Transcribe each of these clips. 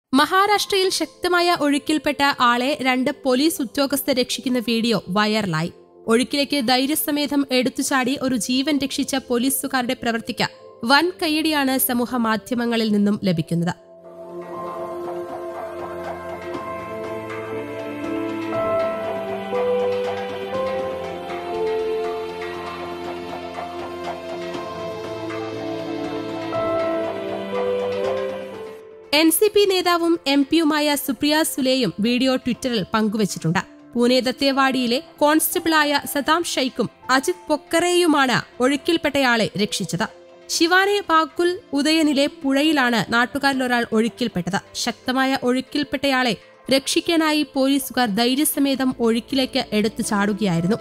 മഹാരാഷ്ട്രയിൽ ശക്തമായ ഒഴുക്കിൽപ്പെട്ട ആളെ രണ്ട് പോലീസ് ഉദ്യോഗസ്ഥർ രക്ഷിക്കുന്ന വീഡിയോ വൈറലായി ഒഴുക്കിലേക്ക് ധൈര്യസമേതം എടുത്തുചാടി ഒരു ജീവൻ രക്ഷിച്ച പോലീസുകാരുടെ പ്രവർത്തിക്ക് വൻ കയ്യടിയാണ് സമൂഹ മാധ്യമങ്ങളിൽ നിന്നും ലഭിക്കുന്നത് എൻ സി പി നേതാവും എം പിയുമായ സുപ്രിയ സുലെയും വീഡിയോ ട്വിറ്ററിൽ പങ്കുവച്ചിട്ടുണ്ട് പൂനെ ദത്തേവാഡിയിലെ കോൺസ്റ്റബിളായ സദാം ഷെയ്ഖും അജിത് പൊക്കറേയുമാണ് ഒഴുക്കിൽപ്പെട്ടയാളെ രക്ഷിച്ചത് ശിവാനെ ബാക്കുൽ ഉദയനിലെ പുഴയിലാണ് നാട്ടുകാരിലൊരാൾ ഒഴുക്കിൽപ്പെട്ടത് ശക്തമായ ഒഴുക്കിൽപ്പെട്ടയാളെ രക്ഷിക്കാനായി പോലീസുകാർ ധൈര്യസമേതം ഒഴുക്കിലേക്ക് എടുത്തു ചാടുകയായിരുന്നു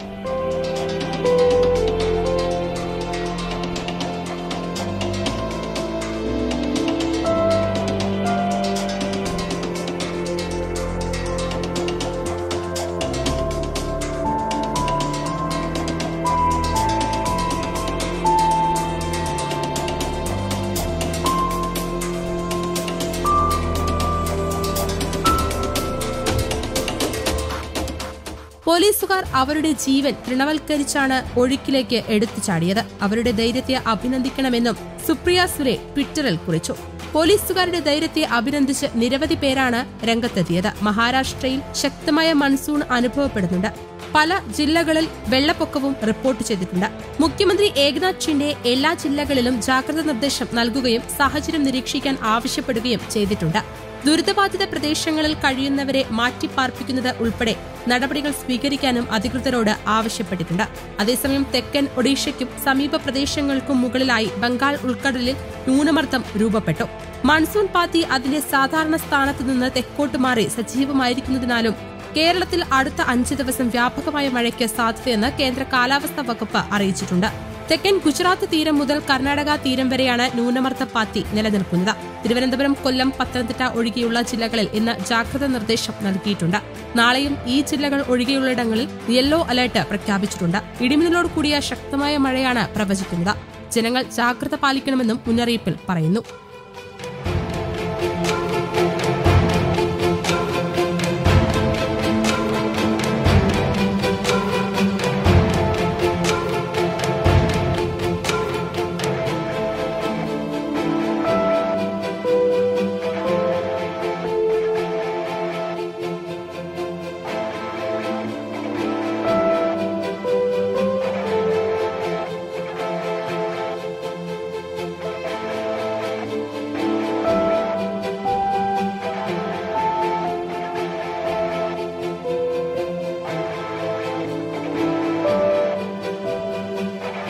പോലീസുകാർ അവരുടെ ജീവൻ തൃണവൽക്കരിച്ചാണ് ഒഴുക്കിലേക്ക് എടുത്തു ചാടിയത് അവരുടെ ധൈര്യത്തെ അഭിനന്ദിക്കണമെന്നും സുപ്രിയ സുരെ ട്വിറ്ററിൽ കുറിച്ചു പോലീസുകാരുടെ ധൈര്യത്തെ അഭിനന്ദിച്ച് നിരവധി പേരാണ് രംഗത്തെത്തിയത് മഹാരാഷ്ട്രയിൽ ശക്തമായ മൺസൂൺ അനുഭവപ്പെടുന്നുണ്ട് പല ജില്ലകളിൽ വെള്ളപ്പൊക്കവും റിപ്പോർട്ട് ചെയ്തിട്ടുണ്ട് മുഖ്യമന്ത്രി ഏകനാഥ് ഷിൻഡെ എല്ലാ ജില്ലകളിലും ജാഗ്രതാ നിർദ്ദേശം നൽകുകയും സാഹചര്യം നിരീക്ഷിക്കാൻ ആവശ്യപ്പെടുകയും ചെയ്തിട്ടുണ്ട് ദുരിതബാധിത പ്രദേശങ്ങളിൽ കഴിയുന്നവരെ മാറ്റിപ്പാർപ്പിക്കുന്നത് ഉൾപ്പെടെ നടപടികൾ സ്വീകരിക്കാനും അധികൃതരോട് ആവശ്യപ്പെട്ടിട്ടുണ്ട് അതേസമയം തെക്കൻ ഒഡീഷയ്ക്കും സമീപ പ്രദേശങ്ങൾക്കും മുകളിലായി ബംഗാൾ ഉൾക്കടലിൽ ന്യൂനമർദ്ദം രൂപപ്പെട്ടു മൺസൂൺ പാത്തി അതിന്റെ സാധാരണ സ്ഥാനത്ത് നിന്ന് തെക്കോട്ട് മാറി സജീവമായിരിക്കുന്നതിനാലും കേരളത്തിൽ അടുത്ത അഞ്ച് ദിവസം വ്യാപകമായ മഴയ്ക്ക് സാധ്യതയെന്ന് കേന്ദ്ര കാലാവസ്ഥാ വകുപ്പ് അറിയിച്ചിട്ടുണ്ട് തെക്കൻ ഗുജറാത്ത് തീരം മുതൽ കർണാടക തീരം വരെയാണ് ന്യൂനമർദ്ദ പാത്തി നിലനിൽക്കുന്നത് തിരുവനന്തപുരം കൊല്ലം പത്തനംതിട്ട ഒഴികെയുള്ള ജില്ലകളിൽ ഇന്ന് ജാഗ്രതാ നിർദ്ദേശം നൽകിയിട്ടുണ്ട് നാളെയും ഈ ജില്ലകൾ ഒഴികെയുള്ളിടങ്ങളിൽ യെല്ലോ അലർട്ട് പ്രഖ്യാപിച്ചിട്ടുണ്ട് ഇടിമിന്നലോട് കൂടിയ ശക്തമായ മഴയാണ് പ്രവചിക്കുന്നത് ജനങ്ങൾ ജാഗ്രത പാലിക്കണമെന്നും മുന്നറിയിപ്പിൽ പറയുന്നു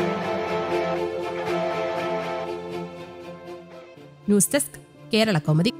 ന്യൂസ് ഡെസ്ക് കേരള കൗമുദി